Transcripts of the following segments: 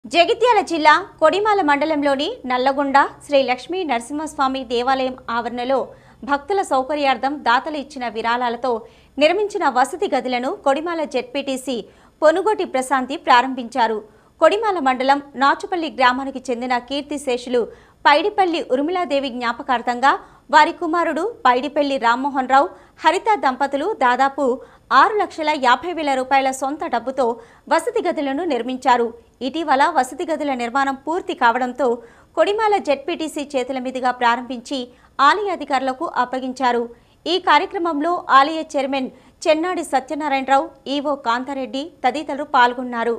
జగిత్యాల జిల్లా కొడిమాల మండలంలోని నల్లగొండ శ్రీ లక్ష్మీ నరసింహస్వామి దేవాలయం ఆవరణలో భక్తుల సౌకర్యార్థం దాతలు ఇచ్చిన విరాళాలతో నిర్మించిన వసతి గదులను కొడిమాల జెడ్పీటీసీ పొనుగోటి ప్రశాంతి ప్రారంభించారు కొడిమాల మండలం నాచుపల్లి గ్రామానికి చెందిన కీర్తిశేషులు పైడిపల్లి ఉర్మిళాదేవి జ్ఞాపకార్థంగా వారి కుమారుడు పైడిపల్లి రామ్మోహన్ రావు హరిత దంపతులు దాదాపు ఆరు లక్షల యాభై వేల రూపాయల సొంత డబ్బుతో వసతి గదులను నిర్మించారు ఇటీవల వసతి గదుల నిర్మాణం పూర్తి కావడంతో కొడిమాల జెడ్పీటీసీ చేతుల మీదుగా ప్రారంభించి ఆలయ అధికారులకు అప్పగించారు ఈ కార్యక్రమంలో ఆలయ చైర్మన్ చెన్నాడి సత్యనారాయణరావు ఈవో కాంతారెడ్డి తదితరులు పాల్గొన్నారు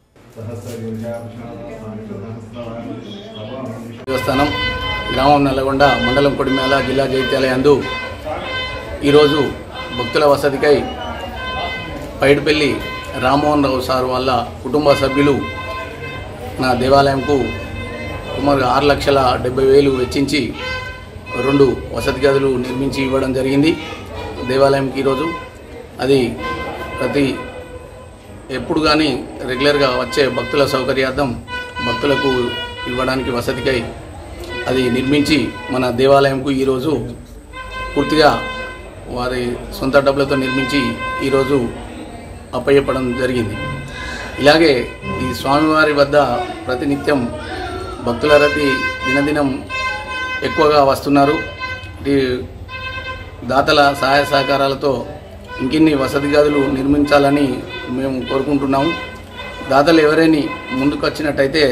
దేవస్థానం గ్రామం నల్లగొండ మండలం కొడిమేళ జిల్లా జైత్యాలయందు ఈరోజు భక్తుల వసతికై పైడిపల్లి రామ్మోహన్ రావు సార్ వాళ్ళ కుటుంబ సభ్యులు నా దేవాలయంకు సుమారు ఆరు లక్షల డెబ్బై వేలు వెచ్చించి రెండు వసతి గదులు నిర్మించి ఇవ్వడం జరిగింది దేవాలయంకి ఈరోజు అది ప్రతి ఎప్పుడు కానీ రెగ్యులర్గా వచ్చే భక్తుల సౌకర్యార్థం భక్తులకు ఇవ్వడానికి వసతికై అది నిర్మించి మన దేవాలయంకు ఈరోజు పూర్తిగా వారి సొంత డబ్బులతో నిర్మించి ఈరోజు అప్పయ్యపడం జరిగింది ఇలాగే ఈ స్వామివారి వద్ద ప్రతినిత్యం భక్తుల రద్దీ దినదినం ఎక్కువగా వస్తున్నారు ఈ దాతల సహాయ సహకారాలతో ఇంకిన్ని వసతి గదులు నిర్మించాలని మేము కోరుకుంటున్నాము దాతలు ఎవరైనా ముందుకు వచ్చినట్టయితే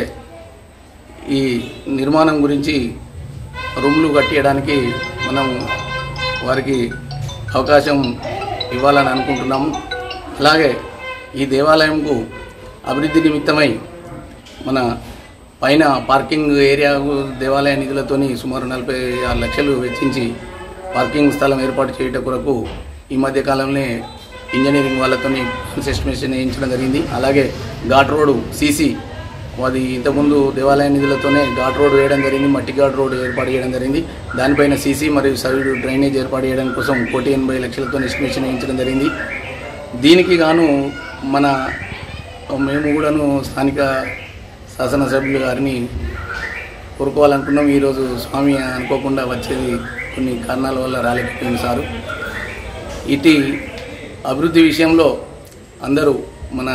ఈ నిర్మాణం గురించి రూమ్లు కట్టియడానికి మనం వారికి అవకాశం ఇవ్వాలని అనుకుంటున్నాము అలాగే ఈ దేవాలయంకు అభివృద్ధి నిమిత్తమై మన పైన పార్కింగ్ ఏరియా దేవాలయ నిధులతోని సుమారు నలభై ఆరు లక్షలు వెచ్చించి పార్కింగ్ స్థలం ఏర్పాటు చేయట కొరకు ఈ మధ్య కాలంలో ఇంజనీరింగ్ వాళ్ళతోని ఎస్టిమేషన్ వేయించడం జరిగింది అలాగే ఘాట్ రోడ్డు సీసీ అది ఇంతకుముందు దేవాలయ నిధులతోనే ఘాట్ రోడ్ వేయడం జరిగింది మట్టి ఘాట్ రోడ్ ఏర్పాటు చేయడం జరిగింది దానిపైన సీసీ మరియు సర్వీడు డ్రైనేజ్ ఏర్పాటు చేయడం కోసం కోటి ఎనభై లక్షలతో ఎస్టిమేషన్ వేయించడం జరిగింది దీనికి గాను మన మేము కూడాను స్థానిక శాసనసభ్యులు గారిని కోరుకోవాలనుకున్నాం ఈరోజు స్వామి అనుకోకుండా వచ్చేది కొన్ని కారణాల వల్ల రాలేకపోయింది సారు ఇటు అభివృద్ధి విషయంలో అందరూ మన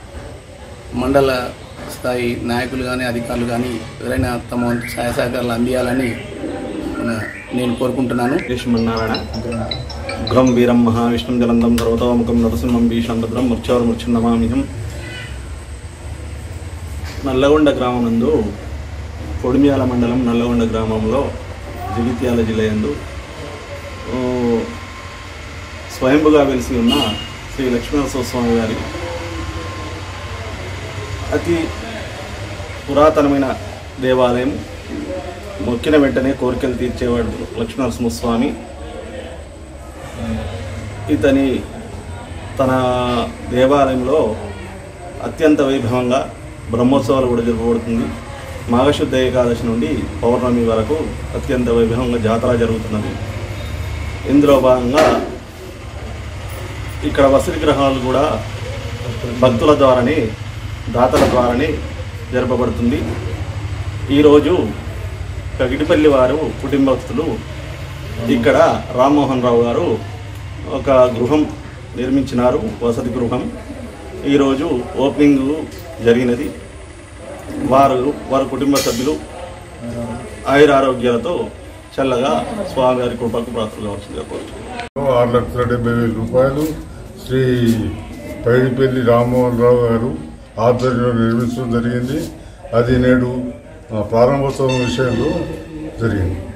మండల స్థాయి నాయకులు కానీ అధికారులు కానీ ఎవరైనా తమ వంతు సహాయ సహకారాలు అందియాలని మన నేను కోరుకుంటున్నాను శ్రీమన్నారాయణ ఉగ్రం వీరం మహావిష్ణుం జలందం సర్వతోముఖం నరసింహం భీషణం భద్రం మృత్యోర్ మృత్యున్నమామిహం నల్లగొండ గ్రామం నందు కొడిమియాల మండలం నల్లగొండ గ్రామంలో జగిత్యాల జిల్లా యందు ఓ, స్వయంభుగా వెలిసి ఉన్న శ్రీ లక్ష్మీనరసింహ స్వామి గారి అతి పురాతనమైన దేవాలయం మొక్కిన వెంటనే కోరికలు తీర్చేవాడు లక్ష్మీనరసింహస్వామి ఇతని తన దేవాలయంలో అత్యంత వైభవంగా బ్రహ్మోత్సవాలు కూడా జరపబడుతుంది మాఘశుద్ధ ఏకాదశి నుండి పౌర్ణమి వరకు అత్యంత వైభవంగా జాతర జరుగుతున్నది ఇందులో భాగంగా ఇక్కడ వసతి గృహాలు కూడా భక్తుల ద్వారానే దాతల ద్వారానే జరపబడుతుంది ఈరోజు కగిడిపల్లి వారు కుటుంబస్తులు ఇక్కడ రామ్మోహన్ రావు గారు ఒక గృహం నిర్మించినారు వసతి గృహం ఈరోజు ఓపెనింగ్ జరిగినది వారు వారి కుటుంబ సభ్యులు ఆయురారోగ్యాలతో చల్లగా స్వామివారి కృపకు ప్రార్థన కావాల్సిందిగా కోరుతున్నాను ఆరు లక్షల డెబ్బై వేల రూపాయలు శ్రీ పైడిపల్లి రామ్మోహన్ రావు గారు ఆధ్వర్యంలో నిర్మించడం జరిగింది అది నేడు ఆ, ప్రారంభోత్సవం విషయంలో జరిగింది